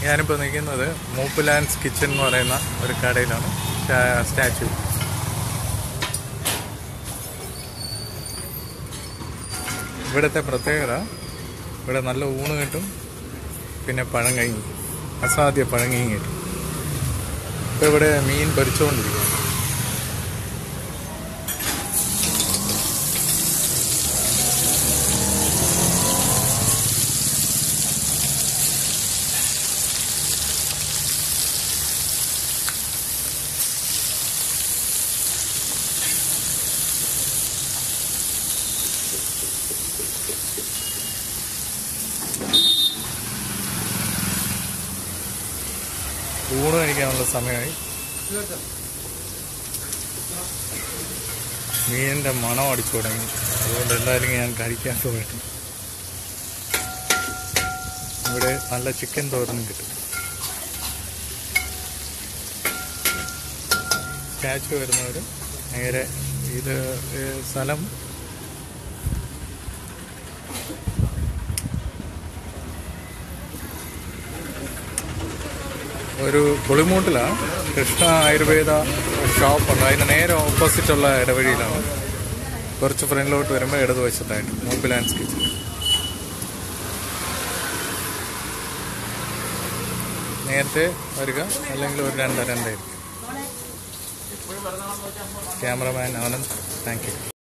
ഞാനിപ്പോൾ നിൽക്കുന്നത് മൂപ്പിലാൻഡ്സ് കിച്ചൺ എന്ന് പറയുന്ന ഒരു കടയിലാണ് സ്റ്റാ- സ്റ്റാച്യു ഇവിടുത്തെ പ്രത്യേകത ഇവിടെ നല്ല ഊണ് കിട്ടും പിന്നെ പഴങ്കഞ്ഞി അസാധ്യ പഴങ്കഞ്ഞി കിട്ടും ഇപ്പോൾ ഇവിടെ മീൻ പൊരിച്ചുകൊണ്ടിരിക്കുകയാണ് ഊണ് കഴിക്കാനുള്ള സമയമായി മീനിന്റെ മണം അടിച്ചു തുടങ്ങി അതുകൊണ്ട് എന്തായാലും ഞാൻ കഴിക്കാൻ പോയിട്ട് ഇവിടെ നല്ല ചിക്കൻ തോരനും കിട്ടും സ്റ്റാച്ചു വരുന്നവർ നേരെ ഇത് ഏഹ്, സ്ഥലം ഒരു പുളിമൂട്ടിലാണ് കൃഷ്ണ ആയുർവേദ ഷോപ്പുണ്ട് അതിന് നേരെ ഓപ്പോസിറ്റുള്ള ഇടവഴിയിലാണ് കുറച്ച് ഫ്രണ്ടിലോട്ട് വരുമ്പോൾ ഇടതുവശത്തായിട്ട് മൂപ്പിലാൻഡ്സ് കിച്ചൺ നേരത്തെ വരിക അല്ലെങ്കിൽ ഒരു രണ്ടര രണ്ടായിരിക്കും ക്യാമറമാൻ ആനന്ദ് താങ്ക് യു